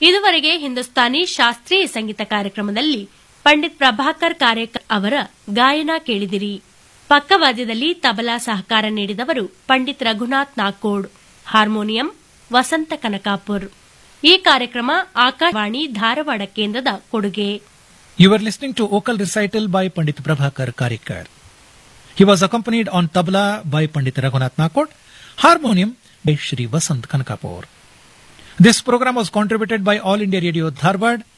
ಇದುವರೆಗೆ ಹಿಂದೂಸ್ತಾನಿ ಶಾಸ್ತ್ರೀಯ ಸಂಗೀತ ಕಾರ್ಯಕ್ರಮದಲ್ಲಿ ಪಂಡಿತ್ ಪ್ರಭಾಕರ್ ಕಾರೇಕರ್ ಅವರ ಗಾಯನ ಕೇಳಿದಿರಿ ಪಕ್ಕವಾದ್ಯದಲ್ಲಿ ತಬಲಾ ಸಹಕಾರ ನೀಡಿದವರು ಪಂಡಿತ್ ರಘುನಾಥ್ ನಾಕೋಡ್ ಹಾರ್ಮೋನಿಯಂ ವಸಂತ ಕನಕಾಪುರ್ ಈ ಕಾರ್ಯಕ್ರಮ ಆಕಾಶವಾಣಿ ಧಾರವಾಡ ಕೇಂದ್ರದ ಕೊಡುಗೆ You were listening to vocal recital by Pandit Prabhakar Karikar. He was accompanied on tabla by Pandit Raghunath Nakot, harmonium by Shri Vasant Kankapur. This program was contributed by All India Radio Dharwad